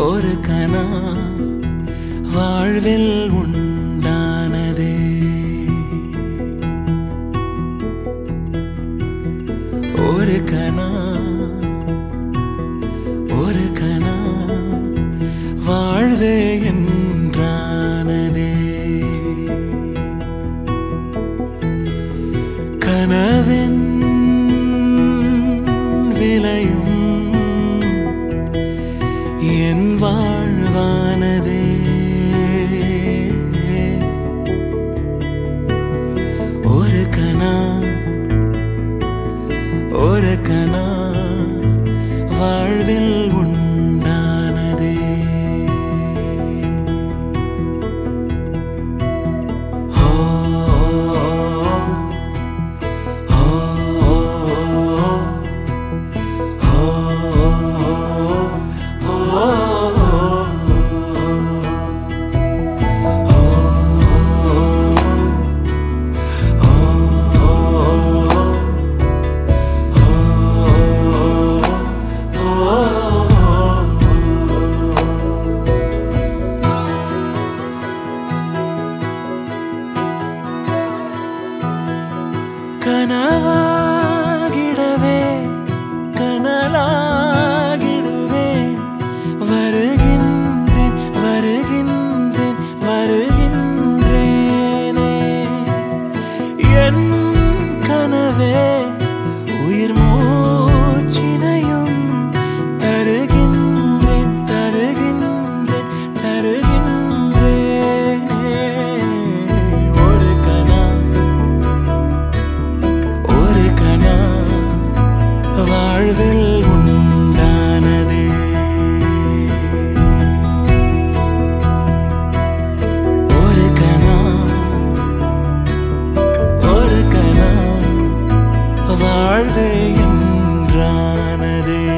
ஒரு கணா வாழ்வில் உண்டானதே ஒரு கணா ஒரு கணா வாழ்வே என்றானதே கனவின் விலையும் என் வாழ்வானதே ஒரு கணா ஒரு கணா வாழ்வில் உண்டானதே ஓ கனவாகிடவே கனலாகிடுவேன் வருகின்றேன் வருகின்றேன் வருகின்றேனே என் கனவே உயிர் மூச்சினையும் தருகின்றேன் தருகின்றேன் தருகின்றேனே ஒரு கனா ஒரு கணா வாழ்வில் உண்டானதே ஒரு கணா ஒரு கணா வாழ்வே என்றானதே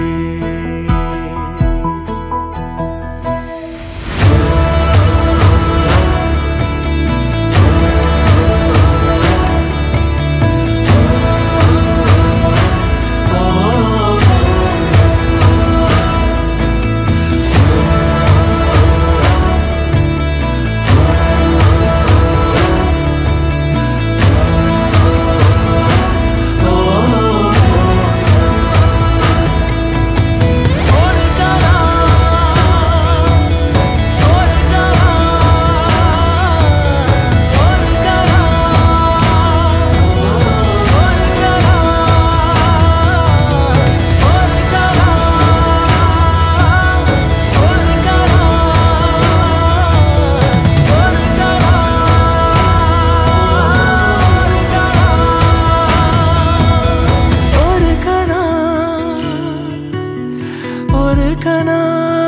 ஒரு கணா ஒரு கணா ஒரு கணா ஒரு கணா ஒரு கணா ஒரு கணா ஒரு கணா ஒரு கணா ஒரு கணா